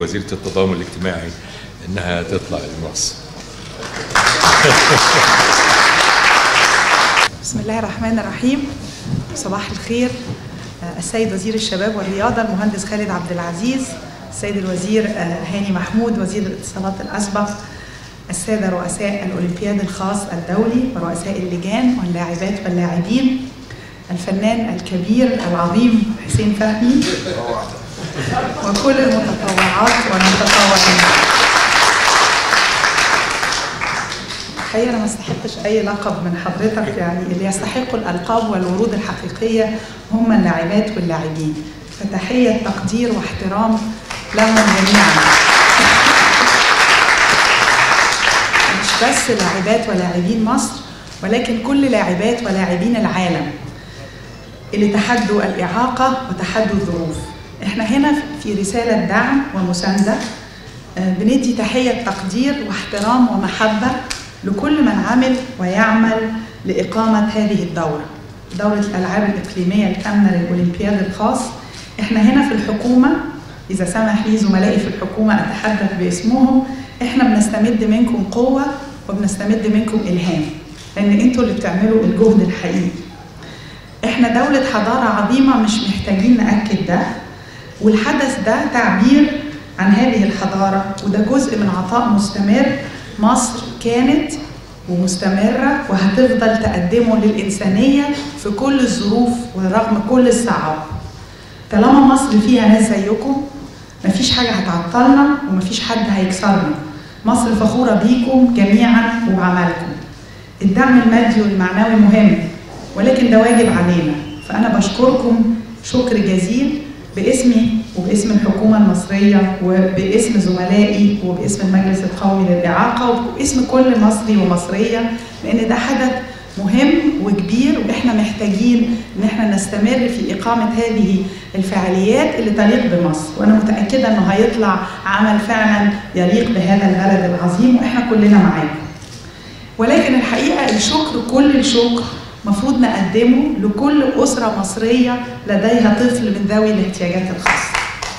وزيرة التضامن الاجتماعي انها تطلع لمصر بسم الله الرحمن الرحيم صباح الخير السيد وزير الشباب والرياضة المهندس خالد عبد العزيز السيد الوزير هاني محمود وزير الاتصالات الأسبق السادة رؤساء الأولمبياد الخاص الدولي ورؤساء اللجان واللاعبات واللاعبين الفنان الكبير العظيم حسين فهمي وكل المتطوعات والمتطوعين الحقيقه انا ما استحقش اي لقب من حضرتك يعني اللي يستحقوا الالقاب والورود الحقيقيه هم اللاعبات واللاعبين فتحيه تقدير واحترام لهم جميعا مش بس لاعبات ولاعبين مصر ولكن كل لاعبات ولاعبين العالم اللي تحدوا الاعاقه وتحدوا الظروف احنا هنا في رساله دعم ومسانده بندي تحيه تقدير واحترام ومحبه لكل من عمل ويعمل لإقامة هذه الدورة دورة الألعاب الإقليمية الكامنة للأولمبياد الخاص إحنا هنا في الحكومة إذا سمح لي زملائي في الحكومة أتحدث باسمهم إحنا بنستمد منكم قوة وبنستمد منكم إلهام لأن أنتوا اللي بتعملوا الجهد الحقيقي إحنا دولة حضارة عظيمة مش محتاجين نأكد ده والحدث ده تعبير عن هذه الحضارة وده جزء من عطاء مستمر مصر كانت ومستمرة وهتفضل تقدمه للإنسانية في كل الظروف ورغم كل الصعاب طالما مصر فيها ناس زيكم مفيش حاجة هتعطلنا ومفيش حد هيكسرنا مصر فخورة بيكم جميعا وبعملكم الدعم المادي والمعنوي مهم ولكن ده واجب علينا فأنا بشكركم شكر جزيل باسمي وباسم الحكومة المصرية وباسم زملائي وباسم المجلس القومي للإعاقة وباسم كل مصري ومصرية لأن ده حدث مهم وكبير واحنا محتاجين ان احنا نستمر في اقامه هذه الفعاليات اللي تليق بمصر وانا متاكده انه هيطلع عمل فعلا يليق بهذا البلد العظيم واحنا كلنا معاكم ولكن الحقيقه الشكر كل الشكر مفروض نقدمه لكل أسرة مصرية لديها طفل من ذوي الاحتياجات الخاصة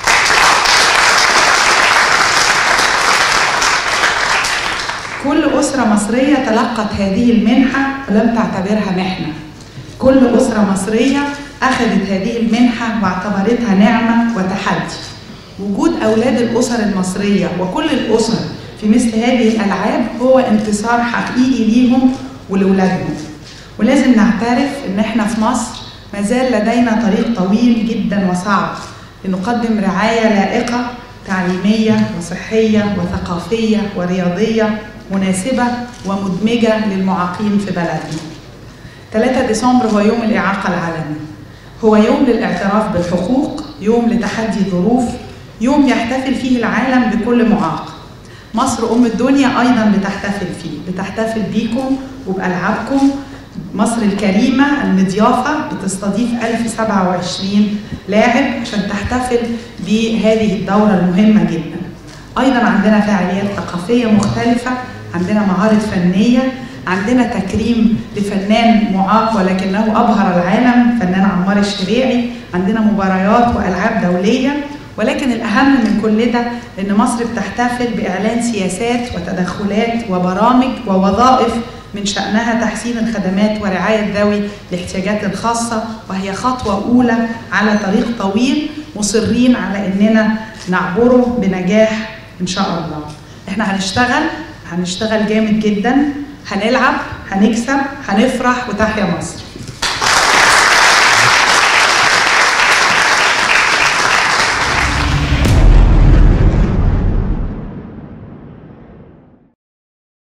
كل أسرة مصرية تلقت هذه المنحة ولم تعتبرها محنة كل أسرة مصرية أخذت هذه المنحة واعتبرتها نعمة وتحدي وجود أولاد الأسر المصرية وكل الأسر في مثل هذه الألعاب هو انتصار حقيقي ليهم ولأولادهم ولازم نعترف ان احنا في مصر ما زال لدينا طريق طويل جدا وصعب لنقدم رعايه لائقه تعليميه وصحيه وثقافيه ورياضيه مناسبه ومدمجه للمعاقين في بلدنا. 3 ديسمبر هو يوم الاعاقه العالمي. هو يوم للاعتراف بالحقوق، يوم لتحدي الظروف، يوم يحتفل فيه العالم بكل معاق. مصر ام الدنيا ايضا بتحتفل فيه، بتحتفل بيكم وبالعابكم مصر الكريمة المضيافة بتستضيف 1027 لاعب عشان تحتفل بهذه الدورة المهمة جدا أيضا عندنا فعاليات ثقافية مختلفة عندنا معارض فنية عندنا تكريم لفنان معاق ولكنه أبهر العالم فنان عمار الشريعي عندنا مباريات وألعاب دولية ولكن الأهم من كل ده إن مصر بتحتفل بإعلان سياسات وتدخلات وبرامج ووظائف من شأنها تحسين الخدمات ورعاية ذوي الاحتياجات الخاصة وهي خطوة أولى على طريق طويل مصرين على إننا نعبره بنجاح إن شاء الله. إحنا هنشتغل هنشتغل جامد جدا هنلعب هنكسب هنفرح وتحيا مصر.